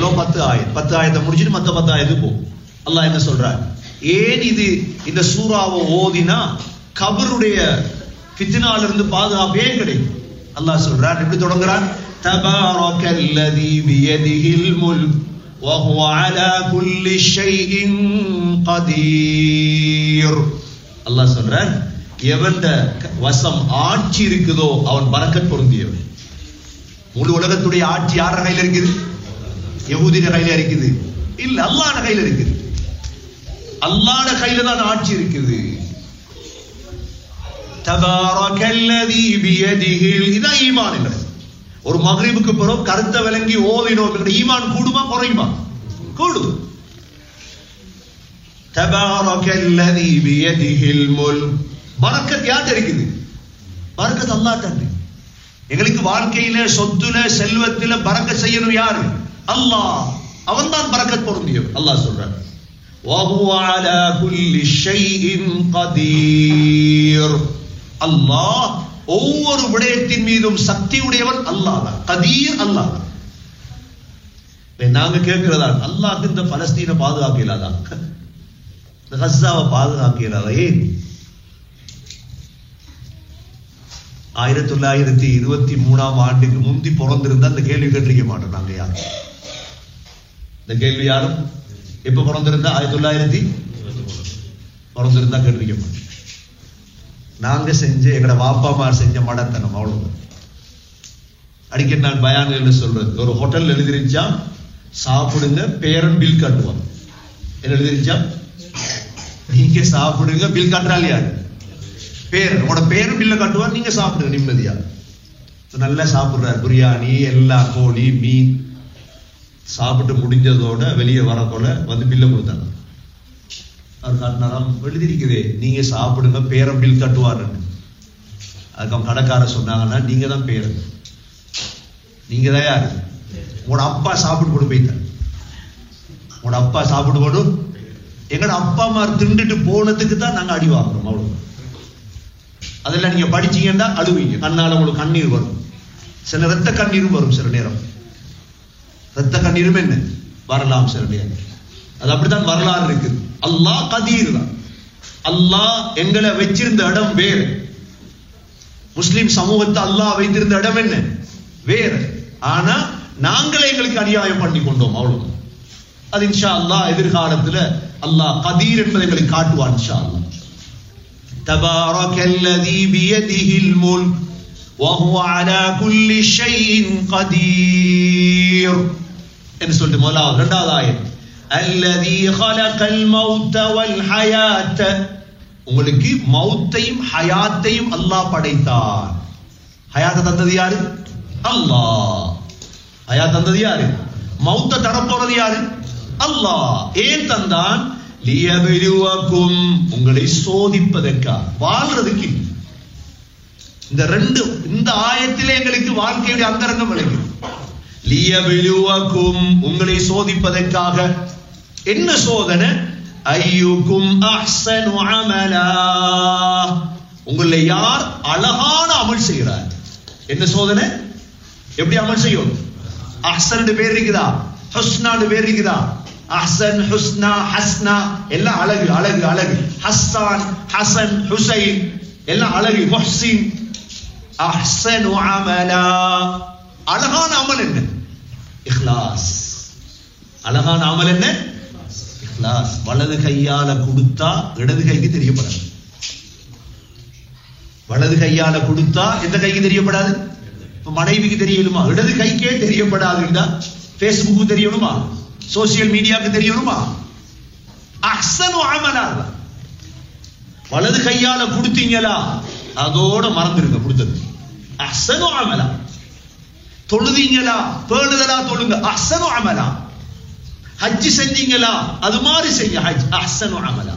சூறா பத்து ஆயத் பத்து ஆயத்தை முடிச்சுட்டு மத்த பத்து ஆயத்துக்கு போ அல்லாஹ் என்ன சொல்றார் ஏன் இது இந்த சூறாவை ஓதினா கபருடைய ஃபித்னால இருந்து பாதுகாப்பே கிடைக்கும் அல்லாஹ் சொல்றார் எப்படி தொடங்குறான் تبارك الذي بيده الملك وهو على كل شيء قدير அல்லாஹ் சொல்றார் எவன்ட வசம் ஆட்சி இருக்குதோ அவன் பரக்கத் பொருந்தியவன் முழு உலகத்துடைய ஆட்சி யார கையில இருக்குது யகூதின கையில இருக்குது இல்ல அல்லாஹ்ட கையில இருக்குது அல்லாஹ்ட கையில தான் ஆட்சி இருக்குது தபாரக்கல்லதி பியதிஹில் இதான் ஈமான் என்கிறது ஒரு மகரிபுக்கு பிறகு கருத்த விளங்கி ஓதினோம் என்கிற ஈமான் கூடுமா குறையுமா கூடும் தபாரக்கல்லதி பியதிஹில் முல் பரக்கத் யார்ட்ட இருக்குது பரக்கத் அல்லாஹ்ட்ட இருக்கு எங்களுக்கு வாழ்க்கையில சொத்துல செல்வத்தில பறக்க செய்யணும் யாரு அல்லாஹ் அவன் தான் பறக்கத் பொருந்தியவன் அல்லாஹ் சொல்றான் وهو على كل شيء قدير அல்லாஹ் ஒவ்வொரு விடயத்தின் மீதும் சக்தி உடையவன் அல்லாஹ் தான் கதீர் அல்லாஹ் தான் இப்ப நாங்க கேட்கிறதா அல்லாஹ் இந்த பலஸ்தீனை பாதுகாக்க இல்லாதா இந்த கஸ்ஸாவை பாதுகாக்க இல்லாதா ஏன் ஆயிரத்தி தொள்ளாயிரத்தி இருபத்தி மூணாம் ஆண்டுக்கு முந்தி பிறந்திருந்தா இந்த கேள்வி கேட்டிருக்க மாட்டோம் நாங்க யாரும் இந்த கேள்வி யாரும் எப்ப பிறந்திருந்தா ஆயிரத்தி தொள்ளாயிரத்தி பிறந்திருந்தா கேட்டிருக்க மாட்டோம் நாங்க செஞ்ச எங்கட வாப்பாமார் செஞ்ச மடத்தனம் அவ்வளவு அடிக்கடி நான் பயான்கள் சொல்றது ஒரு ஹோட்டல் எழுதிருச்சா சாப்பிடுங்க பேரன் பில் காட்டுவான் என்ன எழுதிருச்சா நீங்க சாப்பிடுங்க பில் காட்டுறாள் யாரு பேர் உங்களோட பேரும் பில்ல காட்டுவார் நீங்க சாப்பிடுங்க நிம்மதியா நல்லா சாப்பிடுறார் பிரியாணி எல்லா கோழி மீன் சாப்பிட்டு முடிஞ்சதோட வெளியே வரக்கொள்ள வந்து பில்ல கொடுத்தாங்க அவர் காட்டினாராம் எழுதிருக்குதே நீங்க சாப்பிடுங்க பேரம் பில் கட்டுவாருன்னு அதுக்கு அவங்க கடைக்கார சொன்னாங்கன்னா நீங்க தான் பேரன் நீங்க தான் யாரு உங்களோட அப்பா சாப்பிட்டு போட்டு போயிட்டார் உங்களோட அப்பா சாப்பிட்டு போட்டு எங்கட அப்பா அம்மா திண்டுட்டு போனதுக்கு தான் நாங்க அடி வாங்குறோம் அவ்வளவு அதெல்லாம் நீங்க படிச்சீங்கன்னா அழுவீங்க கண்ணால உங்களுக்கு கண்ணீர் வரும் சில ரத்த கண்ணீரும் வரும் சில நேரம் ரத்த கண்ணீரும் என்ன வரலாம் சில நேரம் அது அப்படித்தான் வரலாறு இருக்குது அல்லாஹ் கதீர் தான் அல்லாஹ் எங்களை வச்சிருந்த இடம் வேறு முஸ்லிம் சமூகத்தை அல்லாஹ் வைத்திருந்த இடம் என்ன வேறு ஆனா நாங்களே எங்களுக்கு அநியாயம் பண்ணி கொண்டோம் அவ்வளவு அது இன்ஷா அல்லாஹ் எதிர்காலத்துல அல்லாஹ் கதீர் என்பதை எங்களுக்கு காட்டுவான் இன்ஷா அல்லாஹ் تبارك الذي بيده الملك وهو على كل شيء قدير என்ன சொல்லிட்டு முதலாவது இரண்டாவது ஆயத் الذي خلق الموت والحياة உங்களுக்கு மௌத்தையும் ஹயாத்தையும் அல்லாஹ் படைத்தான் ஹயாத்தை தந்தது யாரு அல்லாஹ் ஹயாத் தந்தது யாரு மௌத்த தரப்போறது யாரு அல்லாஹ் ஏன் தந்தான் லியபிலுவக்கும் உங்களை சோதிப்பதற்கா வாழ்றதுக்கு இந்த ரெண்டு இந்த ஆயத்திலே எங்களுக்கு வாழ்க்கையுடைய அந்தரங்கம் விளங்கும் லியபிலுவக்கும் உங்களை சோதிப்பதற்காக என்ன சோதனை ஐயுக்கும் அஹ்சனு அமலா உங்களை யார் அழகான அமல் செய்கிறார் என்ன சோதனை எப்படி அமல் செய்யும் அஹ்சன் பேர் இருக்குதா ஹுஸ்னான்னு பேர் இருக்குதா அஹ்சன் ஹுஸ்னா ஹஸ்னா எல்லாம் அழகு அழகு அழகு ஹஸ்ஸான் ஹசன் ஹுசைன் எல்லாம் அழகு முஹ்சின் அஹ்சனு அமலா அழகான அமல் என்ன இஹ்லாஸ் அழகான அமல் என்ன இஹ்லாஸ் வலது கையால கொடுத்தா இடது கைக்கு தெரியப்படாது வலது கையால கொடுத்தா எந்த கைக்கு தெரியப்படாது இப்ப மனைவிக்கு தெரியணுமா இடது கைக்கே தெரியப்படாதுன்னா பேஸ்புக்கு தெரியணுமா சோசியல் மீடியாவுக்கு தெரியணுமா அஹ்சனு அமலா வலது கையால கொடுத்தீங்களா அதோட மறந்துருங்க கொடுத்தது அஹ்சனு அமலா தொழுதீங்களா பேணுதலா தொழுங்க அஹ்சனு அமலா ஹஜ் செஞ்சீங்களா அது மாதிரி செய்ய ஹஜ் அஹ்சனு அமலா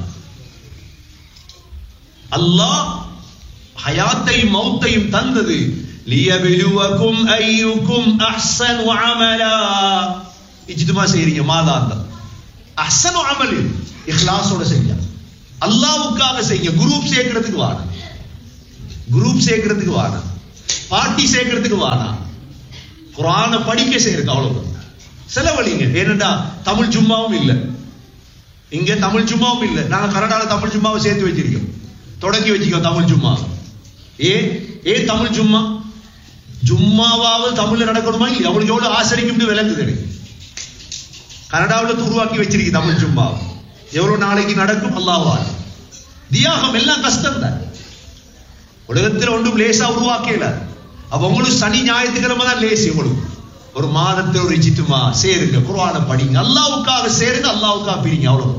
அல்லாஹ் ஹயாத்தையும் மௌத்தையும் தந்தது லியபிலுவக்கும் ஐயுக்கும் அஹ்சனு அமலா இஜ்துமா செய்றீங்க மாதாந்தம் அஹ்சனு அமல் இஹ்லாஸோட செய்ய அல்லாஹ்வுக்காக செய்ய குரூப் சேர்க்கிறதுக்கு வானா குரூப் சேர்க்கிறதுக்கு வானா பார்ட்டி சேர்க்கிறதுக்கு வானா குரானை படிக்க செய்யறதுக்கு அவ்வளவு செலவழிங்க ஏனென்றா தமிழ் ஜும்மாவும் இல்லை இங்க தமிழ் ஜும்மாவும் இல்லை நாங்க கனடால தமிழ் ஜும்மாவை சேர்த்து வச்சிருக்கோம் தொடங்கி வச்சிருக்கோம் தமிழ் ஜும்மா ஏன் ஏன் தமிழ் ஜும்மா ஜும்மாவாவது தமிழ்ல நடக்கணுமா இல்லையா அவங்களுக்கு எவ்வளவு ஆசரிக்கும்னு விளங்குது எனக்கு கனடாவில் உருவாக்கி வச்சிருக்கு தமிழ் ஜும்மா எவ்வளவு நாளைக்கு நடக்கும் அல்லாஹ்வா தியாகம் எல்லாம் கஷ்டம் தான் உலகத்தில் ஒன்றும் லேசா உருவாக்கல அப்ப உங்களுக்கு சனி ஞாயிற்றுக்கிழமை தான் லேசி உங்களுக்கு ஒரு மாதத்தில் ஒரு இச்சித்துமா சேருங்க குர்ஆனை படிங்க அல்லாவுக்காக சேருங்க அல்லாவுக்காக பிரிங்க அவ்வளவு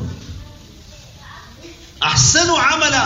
அஹ்சனு அமலா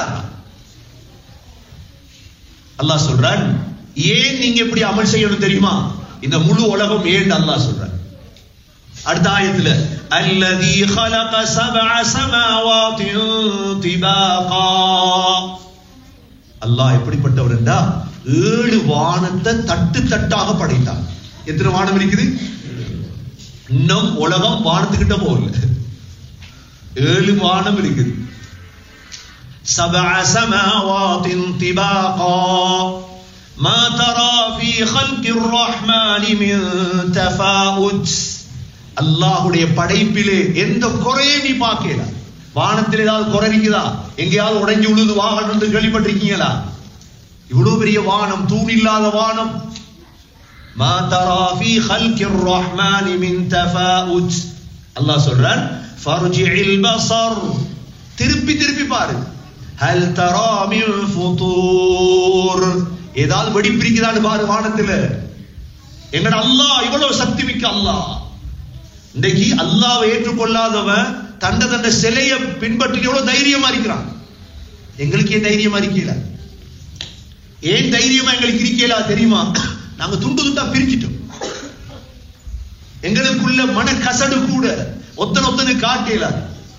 அல்லாஹ் சொல்றான் ஏன் நீங்க இப்படி அமல் செய்யணும் தெரியுமா இந்த முழு உலகம் ஏன் அல்லாஹ் சொல்றான் அடுத்த ஆயத்துல அல்லதி خلق سبع سماوات طباقا அல்லாஹ் எப்படிப்பட்டவர் என்றா ஏழு வானத்தை தட்டு தட்டாக படைத்தான் எத்தனை வானம் இருக்குது இன்னும் உலகம் வானத்துக்கிட்ட போகல ஏழு வானம் இருக்குது سبع سماوات طباقا ما ترى في خلق الرحمن من تفاوت அல்லாஹுடைய படைப்பிலே எந்த குறையும் நீ பார்க்கல வானத்தில் ஏதாவது குறை இருக்குதா எங்கேயாவது உடைஞ்சு விழுது வாகனம் என்று கேள்விப்பட்டிருக்கீங்களா இவ்வளவு பெரிய வானம் தூண் இல்லாத வானம் ما ترى في خلق الرحمن من تفاوت அல்லாஹ் சொல்றான் فارجع البصر திருப்பி திருப்பி பாரு هل ترى من فطور ஏதாவது வெடிப்பு இருக்குதான்னு பாரு வானத்துல எங்கட அல்லாஹ் இவ்வளவு சக்தி மிக்க அல்லாஹ் இன்றைக்கு அல்லாவை ஏற்றுக்கொள்ளாதவன் தண்ட தண்ட சிலைய பின்பற்றி எவ்வளவு தைரியமா இருக்கிறான் எங்களுக்கு ஏன் தைரியமா இருக்கல ஏன் தைரியமா எங்களுக்கு இருக்கலா தெரியுமா நாங்க துண்டு துண்டா பிரிச்சிட்டோம் எங்களுக்குள்ள மன கசடு கூட ஒத்தன ஒத்தனு காட்டல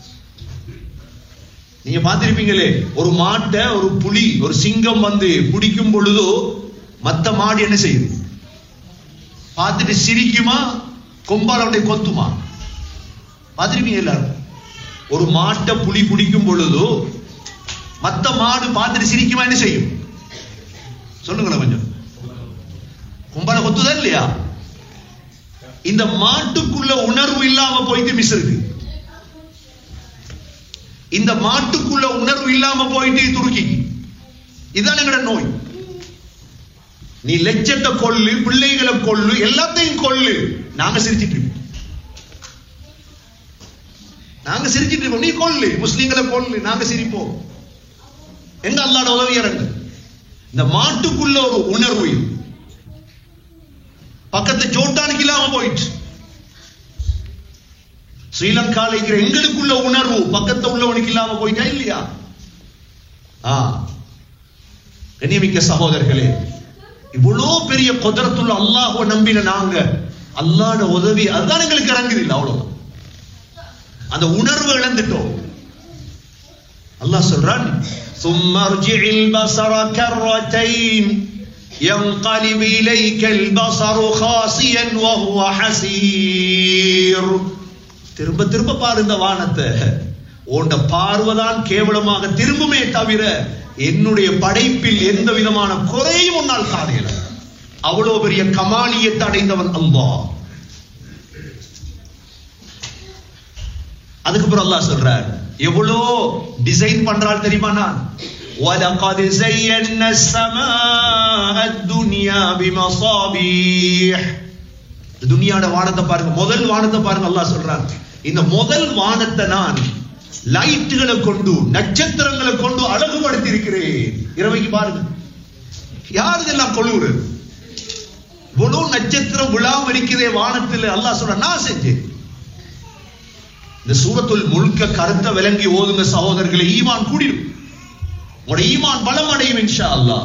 நீங்க பார்த்திருப்பீங்களே ஒரு மாட்டை ஒரு புலி ஒரு சிங்கம் வந்து பிடிக்கும் பொழுதோ மத்த மாடு என்ன செய்யுது பார்த்துட்டு சிரிக்குமா கொம்பால் அவனை கொத்துமா பார்த்திருப்பீங்க எல்லாரும் ஒரு மாட்டை புலி பிடிக்கும் பொழுதோ மத்த மாடு பார்த்துட்டு சிரிக்குமா என்ன செய்யும் சொல்லுங்களேன் கொஞ்சம் கும்பல கொத்துதா இல்லையா இந்த மாட்டுக்குள்ள உணர்வு இல்லாம போயிட்டு மிஸ் இருக்கு இந்த மாட்டுக்குள்ள உணர்வு இல்லாம போயிட்டு துருக்கிக்கு இதுதான் எங்கட நோய் நீ லட்சத்தை கொல்லு பிள்ளைகளை கொல்லு எல்லாத்தையும் கொல்லு நாங்க சிரிச்சிட்டு இருக்கோம் நாங்க சிரிச்சிட்டு இருக்கோம் நீ கொல்லு முஸ்லீம்களை கொல்லு நாங்க சிரிப்போம் எங்க அல்லாட உதவி இறங்கு இந்த மாட்டுக்குள்ள ஒரு உணர்வு இது. பக்கத்து ஜோட்டானுக்கு இல்லாம போயிட்டு ஸ்ரீலங்கால இருக்கிற எங்களுக்குள்ள உணர்வு பக்கத்துல உள்ளவனுக்கு இல்லாம போயிட்டா இல்லையா ஆ கண்ணியமிக்க சகோதரர்களே இவ்வளோ பெரிய குதிரத்துள்ள அல்லாஹ்வை நம்பின நாங்க அல்லாஹ்ட உதவி அதுதான் எங்களுக்கு இறங்குது இல்லை அவ்வளவுதான் அந்த உணர்வு இழந்துட்டோம் அல்லாஹ் சொல்றான் ثم ارجع البصر كرتين ينقلب إليك البصر خاسيا وهو حسير திரும்ப திரும்ப பாரு இந்த வானத்தை உண்ட பார்வைதான் கேவலமாக திரும்புமே தவிர என்னுடைய படைப்பில் எந்த விதமான குறையும் உன்னால் காணல அவ்வளவு பெரிய கமாலியத்தை அடைந்தவன் அல்லாஹ் அதுக்கப்புறம் அல்லாஹ் சொல்றார் எவ்வளோ டிசைன் பண்றாள் தெரியுமா நான் وَلَقَدْ زَيَّنَّا السَّمَاءَ الدُّنْيَا بِمَصَابِيحِ இந்த துனியாட வானத்தை பாருங்க முதல் வானத்தை பாருங்க அல்லாஹ் சொல்றான் இந்த முதல் வானத்தை நான் லைட்டுகளை கொண்டு நட்சத்திரங்களை கொண்டு அழகுபடுத்தி இருக்கிறேன் இரவைக்கு பாருங்க யார் இதெல்லாம் கொள்ளுகிறது இவ்வளவு நட்சத்திரம் விழாம இருக்குதே வானத்தில் அல்லாஹ் சொல்ற நான் செஞ்சேன் இந்த சூரத்துல் முழுக்க கருத்தை விளங்கி ஓதுங்க சகோதரர்களை ஈமான் கூடிடும் உங்களோட ஈமான் பலம் அடையும் இன்ஷா அல்லாஹ்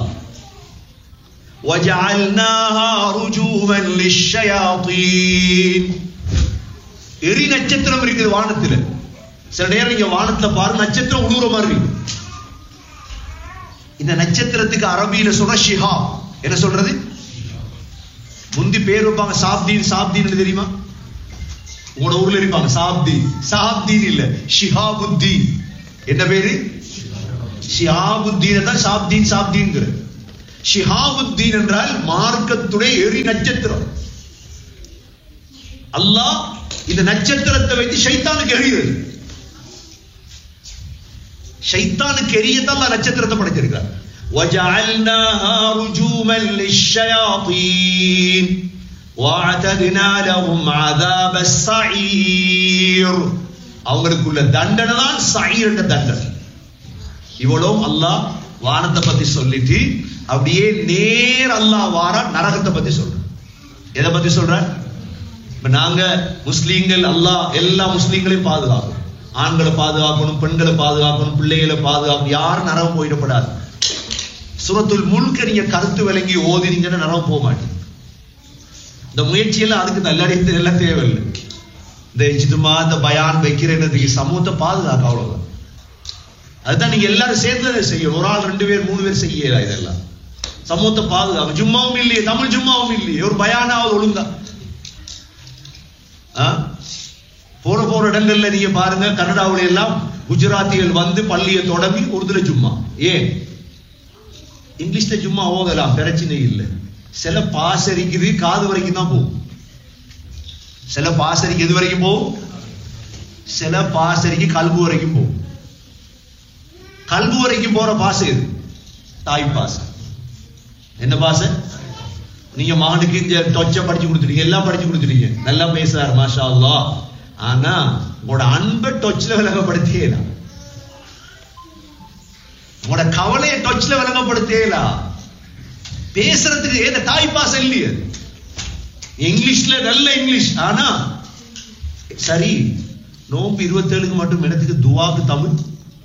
وجعلناها رجوما للشياطين எரி நட்சத்திரம் இருக்குது வானத்துல சில நேரம் நீங்க வானத்துல பாருங்க நட்சத்திரம் உழுவுற மாதிரி இருக்கு. இந்த நட்சத்திரத்துக்கு அரபியில சொல்ற ஷிஹா என்ன சொல்றது முந்தி பேர் வைப்பாங்க சாப்தீன் சாப்தீன் தெரியுமா உங்களோட ஊர்ல இருப்பாங்க சாப்தீன் சாப்தீன் இல்ல ஷிஹாபுத்தீன் என்ன பேரு ஷிஹாபுத்தீன் தான் சாப்தீன் சாப்தீன்ங்கிற ஷிஹாபுத்தீன் என்றால் மார்க்கத்துடைய எரி நட்சத்திரம் அல்லாஹ் இந்த நட்சத்திரத்தை வைத்து ஷைத்தானுக்கு எரியுது ஷைத்தானுக்கு எரியத்தான் அல்லாஹ் நட்சத்திரத்தை படைச்சிருக்கார் وجعلناها رجوما للشياطين واعتدنا لهم عذاب السعير அவங்களுக்குள்ள தண்டனை தான் சயீர் என்ற தண்டனை இவ்வளவு அல்லாஹ் வானத்தை பத்தி சொல்லிட்டு அப்படியே நேர் அல்லாஹ் வார நரகத்தை பத்தி சொல்றான் எதை பத்தி சொல்றான் இப்ப நாங்க முஸ்லீம்கள் அல்லாஹ் எல்லா முஸ்லீம்களையும் பாதுகாக்கணும் ஆண்களை பாதுகாக்கணும் பெண்களை பாதுகாக்கணும் பிள்ளைகளை பாதுகாக்கணும் யாரும் நரகம் போயிடப்படாது சுரத்துல் முழுக்க நீங்க கருத்து விளங்கி ஓதினீங்கன்னா நரகம் போக மாட்டீங்க இந்த முயற்சியெல்லாம் அதுக்கு நல்ல எல்லாம் தேவையில்லை இந்த இஜ்துமா இந்த பயான் வைக்கிறதுக்கு சமூகத்தை பாதுகாக்க அவ்வளவுதான் அதுதான் நீங்க எல்லாரும் சேர்ந்து அதை செய்யணும் ஒரு ஆள் ரெண்டு பேர் மூணு பேர் செய்யல இதெல்லாம் சமூகத்தை பாதுகாக்க ஜும்மாவும் இல்லையே தமிழ் ஜும்மாவும் இல்லையே ஒரு பயானாவது ஒழுங்கா ஆ? போற போற இடங்கள்ல நீங்க பாருங்க கனடாவுல எல்லாம் குஜராத்திகள் வந்து பள்ளியை தொடங்கி உருதுல ஜும்மா ஏன் இங்கிலீஷ்ல ஜும்மா ஓதலாம் பிரச்சனை இல்லை சில பாசரிக்குது காது வரைக்கும் தான் போகும் சில பாசரிக்கு எது வரைக்கும் போகும் சில பாசரிக்கு கல்பு வரைக்கும் போகும் கல்பு வரைக்கும் போற பாசை எது தாய் பாசை என்ன பாசை நீங்க மகனுக்கு இந்த டொச்ச படிச்சு கொடுத்துட்டீங்க எல்லாம் படிச்சு கொடுத்துட்டீங்க நல்லா பேசுறாரு மாஷா அல்லாஹ் ஆனா உங்களோட அன்பை டொச்ல விளங்கப்படுத்தியேலா உங்களோட கவலையை டொச்ல விளங்கப்படுத்தியேலா பேசுறதுக்கு ஏத தாய் பாசம் இல்லையே இங்கிலீஷ்ல நல்ல இங்கிலீஷ் ஆனா சரி நோம்பு இருபத்தேழுக்கு மட்டும் எனக்கு துவாக்கு தமிழ்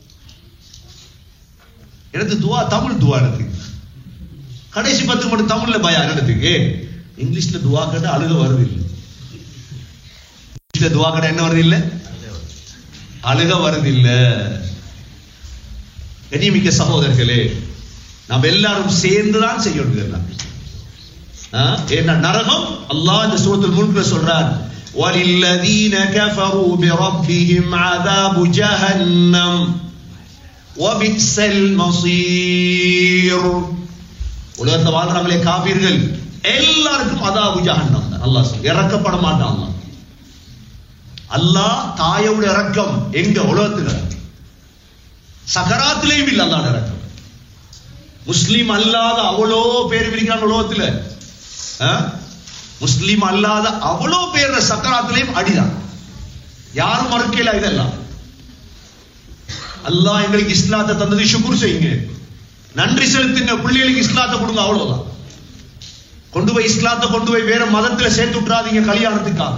எனக்கு துவா தமிழ் துவா எனக்கு கடைசி பத்துக்கு மட்டும் தமிழ்ல பயா என்னத்துக்கு இங்கிலீஷ்ல துவா கேட்டா அழுக வருது இல்லை இங்கிலீஷ்ல துவா கேட்டா என்ன வருது இல்ல அழுக வருது இல்ல கண்ணியமிக்க சகோதரர்களே நாம் எல்லாரும் சேர்ந்துதான் செய்யணும் இதெல்லாம் ஆ? ஏன்னா நரகம் அல்லாஹ் இந்த சூரத்துல் முல்க்ல சொல்றார் وَلِلَّذِينَ كَفَرُوا بِرَبِّهِمْ عَذَابُ جَهَنَّمَ وَبِئْسَ الْمَصِيرُ உலகத்துல வாழ்றாங்களே காபீர்கள் எல்லாருக்கும் அதாபு ஜஹன்னம் தான் அல்லாஹ் சொல்ல இறக்கப்பட மாட்டான் அல்லாஹ் அல்லாஹ் தாயோட இறக்கம் எங்க உலகத்துல சகராத்திலையும் இல்ல அல்லாஹ் இறக்கம் முஸ்லீம் அல்லாத அவ்வளோ பேர் இருக்கிறாங்க உலகத்துல ஆ? முஸ்லீம் அல்லாத அவ்வளோ பேர் சக்கராத்திலையும் அடிதான் யாரும் மறுக்கல இதெல்லாம் அல்லாஹ் எங்களுக்கு இஸ்லாத்தை தந்தது சுக்குர் செய்யுங்க நன்றி செலுத்துங்க பிள்ளைகளுக்கு இஸ்லாத்தை கொடுங்க அவ்வளவுதான் கொண்டு போய் இஸ்லாத்தை கொண்டு போய் வேற மதத்துல சேர்த்து விட்டுறாதீங்க கல்யாணத்துக்காக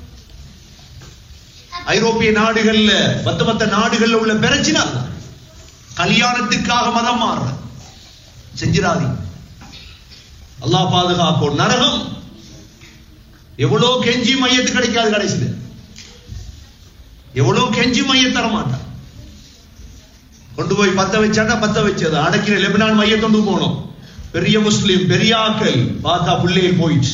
ஐரோப்பிய நாடுகள்ல மத்த மத்த நாடுகள்ல உள்ள பிரச்சனை அதுதான். கல்யாணத்துக்காக மதம் மாறுற செஞ்சிடாதீங்க அல்லாஹ் பாதுகாப்போம் நரகம் எவ்வளவு கெஞ்சி மையத்து கிடைக்காது கடைசியில எவ்வளவு கெஞ்சி மைய தர மாட்டான் கொண்டு போய் பத்த வச்சாட்டா பத்த வச்சது அடக்கின லெபனான் மைய கொண்டு போனோம் பெரிய முஸ்லிம் பெரிய ஆக்கள் பார்த்தா பிள்ளைகள் போயிடுச்சு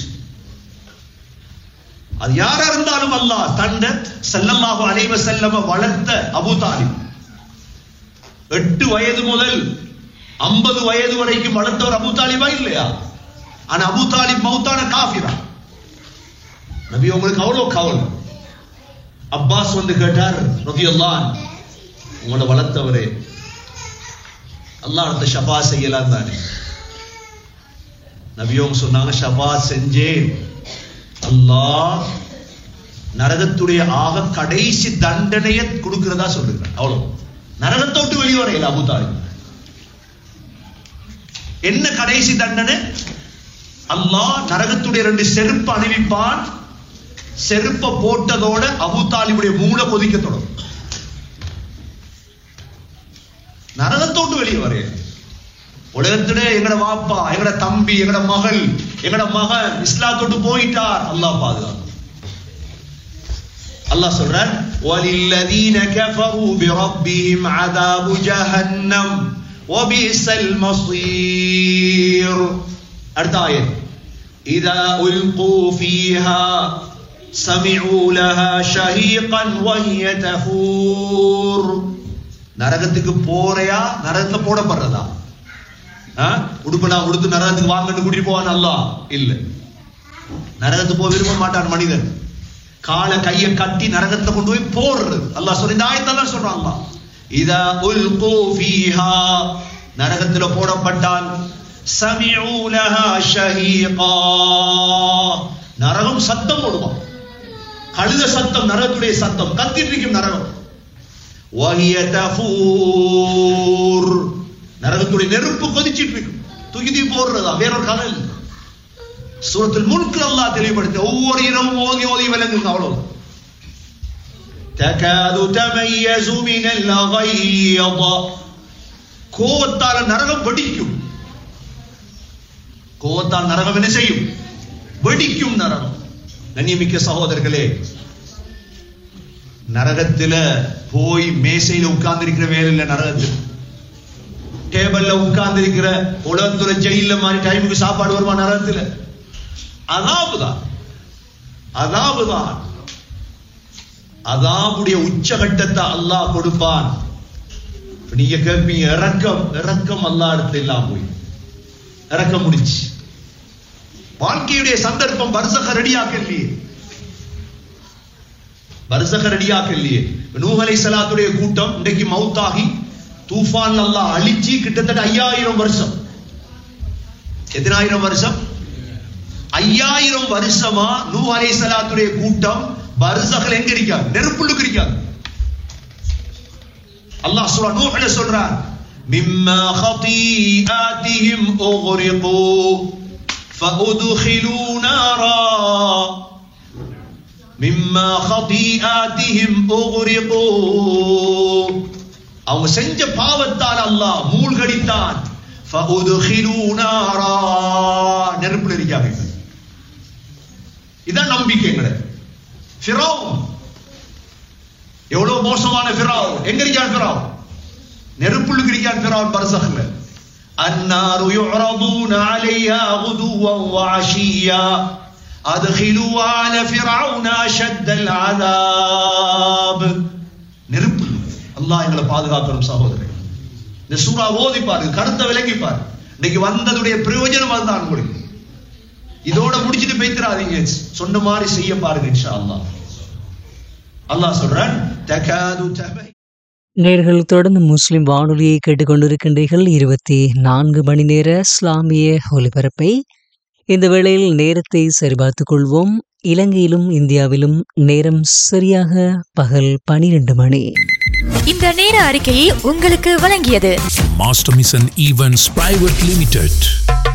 அது யாரா இருந்தாலும் அல்லாஹ் தண்ட ஸல்லல்லாஹு அலைஹி வஸல்லம வளர்த்த அபூ தாலிப் எட்டு வயது முதல் ஐம்பது வயது வரைக்கும் வளர்த்தவர் அபூ தாலிபா இல்லையா ஆனா அபூ தாலிப் மௌத்தான காஃபிரா நபி உங்களுக்கு அவ்வளவு கவலை அப்பாஸ் வந்து கேட்டார் ரதியல்லாஹ் அன்ஹு, உங்களை வளர்த்தவரே அல்லாஹ் அடுத்த ஷபா செய்யலாம் தானே நபியோங்க சொன்னாங்க ஷபா செஞ்சேன் அல்லாஹ் நரகத்துடைய ஆக கடைசி தண்டனையை கொடுக்கிறதா சொல்லுகிறார் அவ்வளவு நரகத்தை விட்டு வெளியே வரையில அபு தாலிப் என்ன கடைசி தண்டனை அல்லாஹ் நரகத்துடைய ரெண்டு செருப்பு அணிவிப்பான் செருப்பை போட்டதோட அபு தாலிபுடைய மூளை கொதிக்க தொடங்கும் நரகத்தோட்டு வெளியே வரைய உலகத்துல எங்கட வாப்பா எங்கட தம்பி எங்கட மகள் எங்கட மகன் இஸ்லாத்தோட்டு போயிட்டார் அல்லாஹ் பாதுகாக்கும் அல்லாஹ் சொல்றார் وَلِلَّذِينَ كَفَرُوا بِرَبِّهِمْ عَذَابُ جَهَنَّمَ وَبِئْسَ الْمَصِيرُ அடுத்த ஆயத் إِذَا أُلْقُوا فِيهَا سَمِعُوا لَهَا شَهِيقًا وَهِيَ تَفُورُ நரகத்துக்கு போறையா நரகத்துல போடப்படுறதா ஆ? உடுப்பு நான் உடுத்து நரகத்துக்கு வாங்கன்னு கூட்டிட்டு போவான் அல்லாஹ் இல்ல நரகத்துக்கு போக விரும்ப மாட்டான் மனிதன் காலை கையை கட்டி நரகத்தை கொண்டு போய் போடுறது அல்லாஹ் சொல்லி இந்த ஆயத்தெல்லாம் சொல்றான் அல்லாஹ் இதா உல்கு ஃபீஹா நரகத்துல போடப்பட்டால் சமிஉ லஹா ஷஹீகா நரகம் சத்தம் போடுவான் கழுத சத்தம் நரகத்துடைய சத்தம் கத்திட்டு இருக்கும் நரகம் வஹிய தஃபூர் நரகத்துடைய நெருப்பு கொதிச்சிட்டு இருக்கும் தூக்கி தூக்கி போடுறதா வேறொரு கதை இல்லை சூரத்தில் முன்கில் அல்லாஹ் தெளிவுபடுத்த ஒவ்வொரு இரவும் ஓதி ஓதி விளங்குங்க அவ்வளவு தகாது தமையசு மினல் அகையத கோவத்தால நரகம் வெடிக்கும் கோவத்தால் நரகம் என்ன செய்யும் வெடிக்கும் நரகம் கண்ணியமிக்க சகோதரர்களே நரகத்துல போய் மேசையில உட்கார்ந்து இருக்கிற வேலை இல்ல நரகத்தில் டேபிள்ல உட்கார்ந்து இருக்கிற உலகத்துல ஜெயில மாதிரி டைமுக்கு சாப்பாடு வருமா நரகத்துல அதாவுதான் அதாவுதான் அதாவுடைய உச்சகட்டத்தை அல்லாஹ் கொடுப்பான் இப்ப நீங்க கேட்பீங்க இறக்கம் இறக்கம் அல்லாஹ் இடத்துல இல்லாம போய் இறக்கம் முடிச்சு வாழ்க்கையுடைய சந்தர்ப்பம் வருஷக ரெடியாக்க இல்லையே வருஷக ரெடியாக்க இல்லையே நூஹ் அலைஹிஸ்ஸலாத்துடைய கூட்டம் இன்றைக்கு மௌத்தாகி தூஃபான் அல்லாஹ் அழிச்சு கிட்டத்தட்ட ஐயாயிரம் வருஷம் எத்தனாயிரம் வருஷம் ஐயாயிரம் வருஷமா நூ அலைஹிஸ்ஸலாத்துடைய கூட்டம் வருஷங்கள் எங்க இருக்காங்க நெருப்புள்ளுக்கு இருக்காங்க அல்லாஹ் சொல்றான் நூஹ்ல சொல்றான் மிம்மா خطيئاتهم اغرقوا فادخلوا نارا மிம்மா خطيئاتهم اغرقوا அவங்க செஞ்ச பாவத்தால் அல்லாஹ் மூழ்கடித்தான் فادخلوا نارا நெருப்புல இருக்காங்க இதான் நம்பிக்கை எங்களை ஃபிரௌன் எவ்வளவு மோசமான ஃபிரௌன் எங்க இருக்கான் ஃபிரௌன் நெருப்புள்ளுக்கு இருக்கான் ஃபிரௌன் பர்சக்ல النار يعرضون عليها غدوا وعشيا أدخلوا آل فرعون أشد العذاب நெருப்பு அல்லாஹ் எங்களை பாதுகாக்கணும் சகோதரர்கள் இந்த சூறா ஓதி பாருங்க கருத்தை விளங்கி பாரு இன்னைக்கு வந்ததுடைய பிரயோஜனம் அதுதான் உங்களுக்கு இதோட முடிச்சிட்டு பேத்துறாதீங்க சொன்ன மாதிரி செய்ய பாருங்க இன்ஷா அல்லாஹ் அல்லாஹ் சொல்றான் தகாது தபை நேர்கள் தொடர்ந்து முஸ்லிம் வானொலியை கேட்டுக்கொண்டிருக்கின்றீர்கள் இருபத்தி நான்கு மணி நேர இஸ்லாமிய ஒலிபரப்பை இந்த வேளையில் நேரத்தை சரிபார்த்துக் கொள்வோம் இலங்கையிலும் இந்தியாவிலும் நேரம் சரியாக பகல் பனிரெண்டு மணி இந்த நேர அறிக்கையை உங்களுக்கு வழங்கியது Master Mission Events Private Limited.